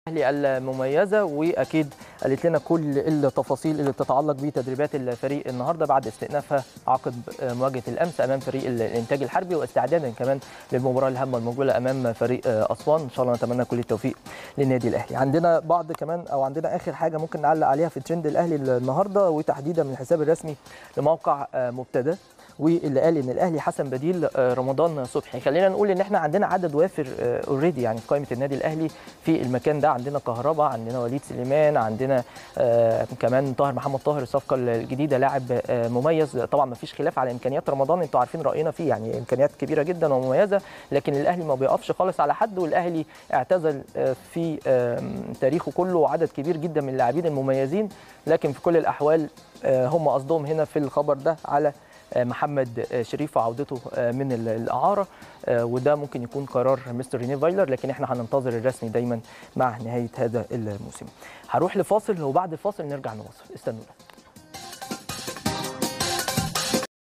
الاهلي المميزه واكيد قالت لنا كل التفاصيل اللي بتتعلق بتدريبات الفريق النهارده بعد استئنافها عقب مواجهه الامس امام فريق الانتاج الحربي واستعدادا كمان للمباراه الهامه المقبله امام فريق اسوان ان شاء الله نتمنى كل التوفيق للنادي الاهلي عندنا بعض كمان او عندنا اخر حاجه ممكن نعلق عليها في ترند الاهلي النهارده وتحديدا من الحساب الرسمي لموقع مبتدا واللي قال ان الاهلي حسن بديل رمضان صبحي خلينا نقول ان احنا عندنا عدد وافر اوريدي يعني في قائمه النادي الاهلي في المكان ده عندنا كهربا عندنا وليد سليمان عندنا آه كمان طاهر محمد طاهر الصفقه الجديده لاعب آه مميز طبعا ما فيش خلاف على امكانيات رمضان انتوا عارفين راينا فيه يعني امكانيات كبيره جدا ومميزه لكن الاهلي ما بيقفش خالص على حد والاهلي اعتزل آه في تاريخه كله عدد كبير جدا من اللاعبين المميزين لكن في كل الاحوال هم قصدهم هنا في الخبر ده على محمد شريف وعودته من الاعاره وده ممكن يكون قرار مستر ريني فايلر لكن احنا هننتظر الرسمي دايما مع نهايه هذا الموسم هروح لفاصل وبعد الفاصل نرجع نواصل استنونا